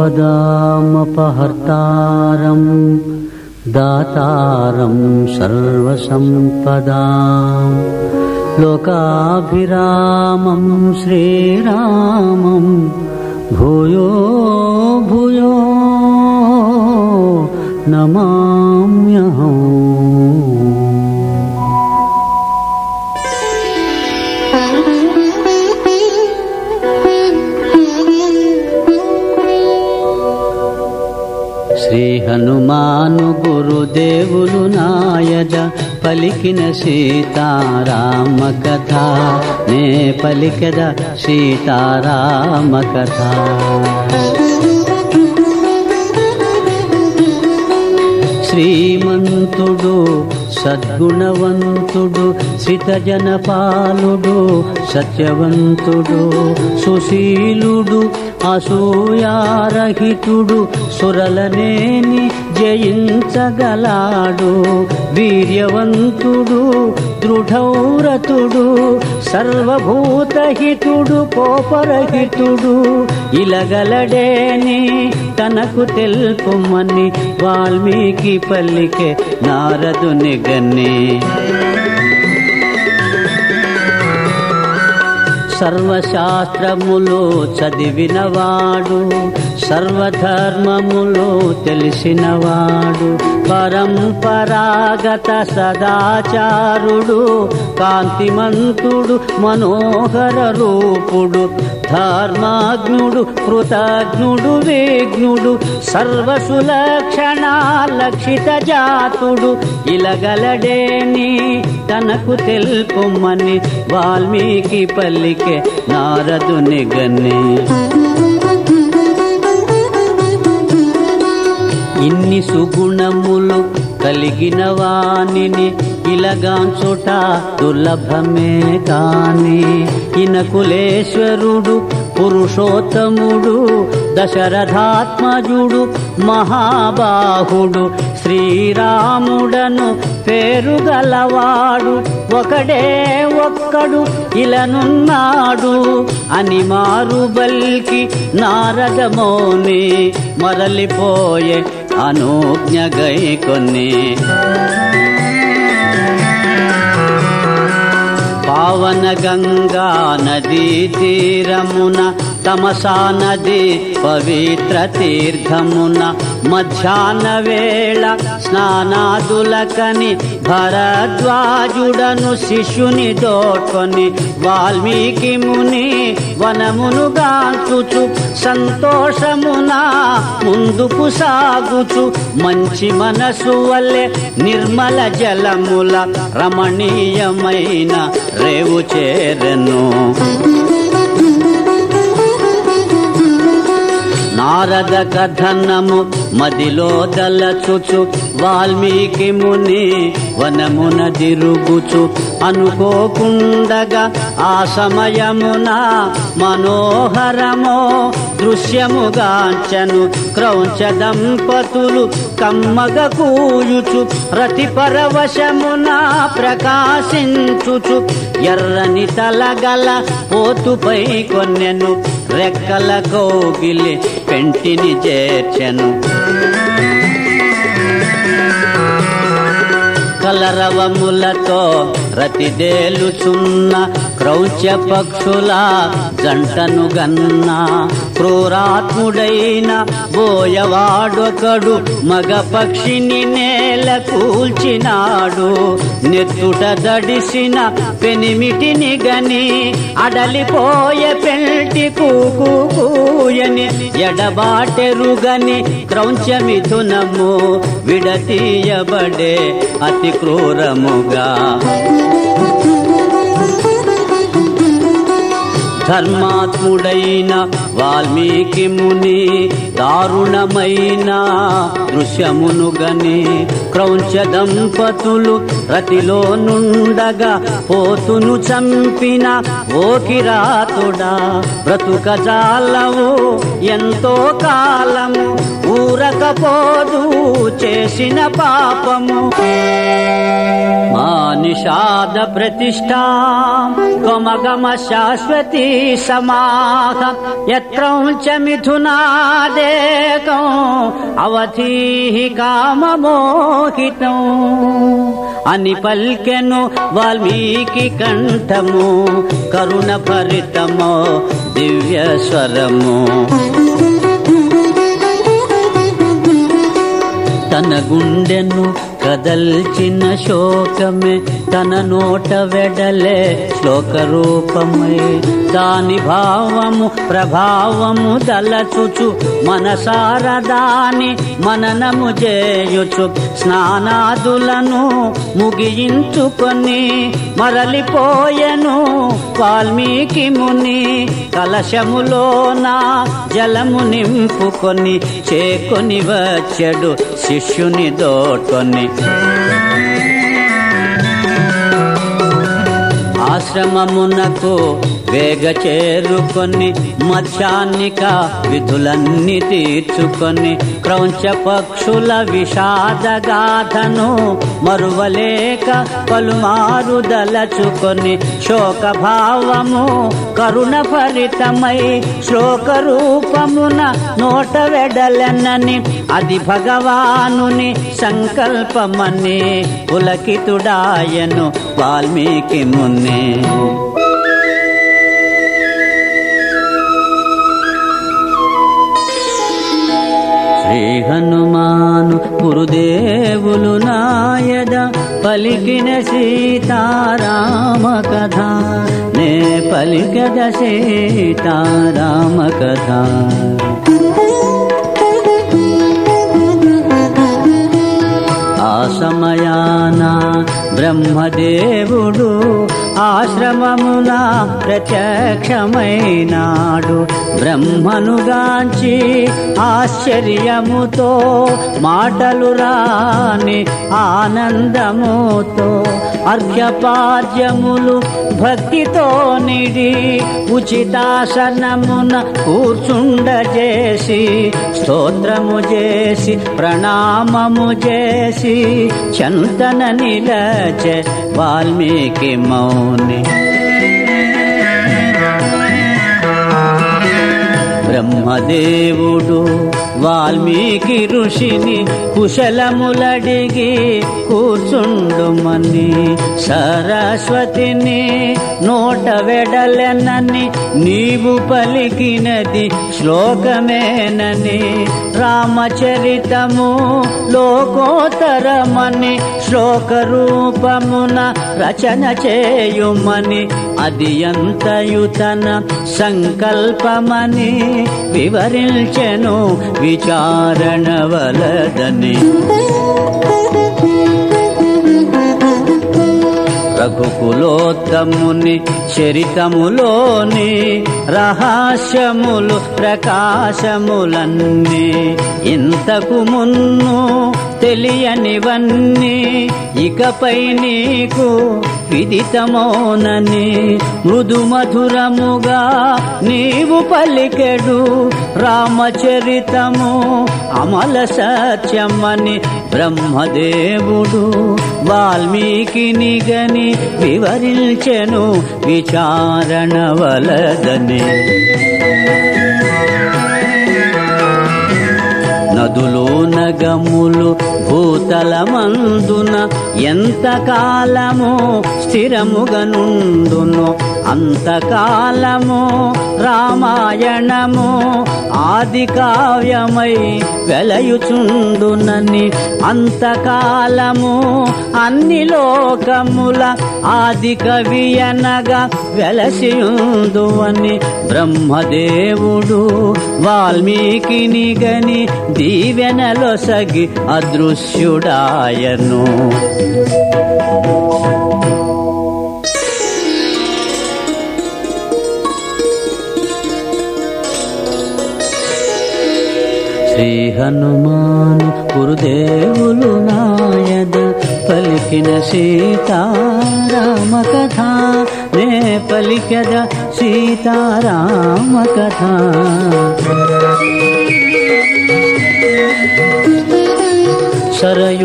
ఆపదామపహర్తారం దాతారం సర్వసంపదా లోకాభిరామం శ్రీరామం భూయో భూయో నమామ్యహం శ్రీ హనుమాను గురుదేవులు నాయజ పలికిన సీతారామ కథ నే పలికద సీతారామ కథ శ్రీమంతుడు సద్గుణవంతుడు శ్రితజనపాలుడు సత్యవంతుడు సుశీలుడు అసూయారహితుడు సురలనేని జయించగలాడు వీర్యవంతుడు దృఢౌరతుడు సర్వభూతహితుడు కోపరహితుడు ఇలగలడేని తనకు తెలుపుమని వాల్మీకి పల్లికే నారదుని గన్ని సర్వశాస్త్రములు చదివినవాడు సర్వధర్మములు తెలిసినవాడు పరంపరాగత సదాచారుడు కాంతిమంతుడు మనోహర రూపుడు ధర్మాగ్నుడు కృతజ్ఞుడు విఘ్నుడు సర్వసులక్షణ లక్షిత జాతుడు ఇలగలడేని తనకు తెలుపుమని వాల్మీకి పల్లికే నారదుని గన్ని ఇన్ని సుగుణములు కలిగిన వానిని ఇలగాంచుట దుర్లభమే కాని ఇనకులేశ్వరుడు పురుషోత్తముడు దశరథాత్మజుడు మహాబాహుడు శ్రీరాముడను పేరుగలవాడు ఒకడే ఒక్కడు ఇలనున్నాడు అని మారు బల్కి నారదమోని మరలిపోయే అనుజ్ఞగై కొన్ని పావన గంగా నదీ తీరమున తమసా నది పవిత్ర తీర్థమున మధ్యాహ్న వేళ స్నానాదులకని భరద్వాజుడను శిష్యుని దోట్కొని వాల్మీకి ముని వనమును గాంచుచు సంతోషమున ముందుకు సాగుచు మంచి మనసు వల్లే నిర్మల జలముల రమణీయమైన రేవు చేరెను నారద కథనము మదిలో దలచుచు వాల్మీకి ముని వనమున దిరుగుచు అనుకోకుండగా ఆ సమయమున మనోహరమో దృశ్యముగాంచను క్రౌంచ దంపతులు కమ్మగ కూయుచు రతి పరవశమున ప్రకాశించుచు ఎర్రని తలగల పోతుపై కొన్నెను రెక్కల కోగిలి పెంటిని చేర్చెను కలరవములతో రతిదేలుచున్న క్రౌంచ పక్షుల జంటను గన్న క్రూరాత్ముడైన బోయవాడొకడు మగ పక్షిని నేల కూల్చినాడు నెత్తుట దడిసిన పెనిమిటిని గని అడలిపోయే పెంటి కూకు కూయని ఎడబాటెరుగని క్రౌంచ మిథునము విడతీయబడే అతి క్రూరముగా ధర్మాత్ముడైన వాల్మీకి ముని దారుణమైన దృశ్యమును గని క్రౌంచ దంపతులు రతిలో నుండగా పోతును చంపిన ఓకిరాతుడా బ్రతుక జాలవు ఎంతో కాలము ఊరకపోదు చేసిన పాపము మా నిషాద ప్రతిష్టా త్వమగమ శాశ్వతీ సమాహ యత్ యత్రౌంచ మిథునాదేకం అవధీహి కామమోహితం అని పల్కెను వాల్మీకి కంఠము కరుణ భరితమో దివ్య స్వరము తన గుండెను కదల్చిన శోకమే తన నోట వెడలే శ్లోక రూపమై దాని భావము ప్రభావము దలచుచు మనసార దాని మననము చేయుచు స్నానాదులను ముగించుకొని మరలిపోయెను వాల్మీకి ముని కలశములోన జలము నింపుకొని చేకొని వచ్చడు శిష్యుని దోటొని ఆశ్రమమునకు వేగ చేరుకొని మధ్యాహ్నిక విధులన్నీ తీర్చుకొని క్రౌంచ పక్షుల విషాదగాథను మరువలేక పలుమారు దలచుకొని శోక భావము కరుణ ఫలితమై శ్లోక రూపమున నోట వెడలెనని అది భగవానుని సంకల్పమని పులకితుడాయను వాల్మీకి మున్నే శ్రీ హనుమాను గురుదేవులు నాయద పలికిన సీతారామ కథ నే పలికద సీతారామ కథ ఆ సమయాన బ్రహ్మదేవుడు ఆశ్రమమున ప్రత్యక్షమైనాడు బ్రహ్మనుగాంచి ఆశ్చర్యముతో మాటలు రాని ఆనందముతో అర్ఘ్యపాద్యములు భక్తితో నిడి ఉచితాసనమున కూర్చుండజేసి స్తోత్రము చేసి ప్రణామము చేసి చంతన నిలచే వాల్మీకి మౌని బ్రహ్మదేవుడు వాల్మీకి ఋషిని కుశలములడిగి కూర్చుండుమని సరస్వతిని నోట వెడలెనని నీవు పలికినది శ్లోకమేనని రామచరితము లోకోతరమని శ్లోక రూపమున రచన చేయుమని అది ఎంతయుతన సంకల్పమని వివరించెను విచారణ వలదని రఘుకులోత్తముని చరితములోని రహస్యములు ప్రకాశములన్నీ ఇంతకు మున్ను తెలియనివన్నీ ఇకపై నీకు విదితమోనని మృదు మధురముగా నీవు పలికెడు రామచరితము అమల సత్యమని బ్రహ్మదేవుడు వాల్మీకి నిగని వివరించెను విచారణ వలదని నదులు నగములు భూతలమందున ఎంత కాలము స్థిరముగనుండును అంతకాలము రామాయణము ఆది కావ్యమై వెలయుచుండునని అంతకాలము అన్ని లోకముల ఆది కవియనగా వెలసియుందువని బ్రహ్మదేవుడు వాల్మీకిని గని దీవెనలొసగి అదృశ్యుడాయను శ్రీ హనుమాను గురుదేవులు నాయద పలికిన సీతారామ కథ నే పలికద సీతారామ కథ సరయు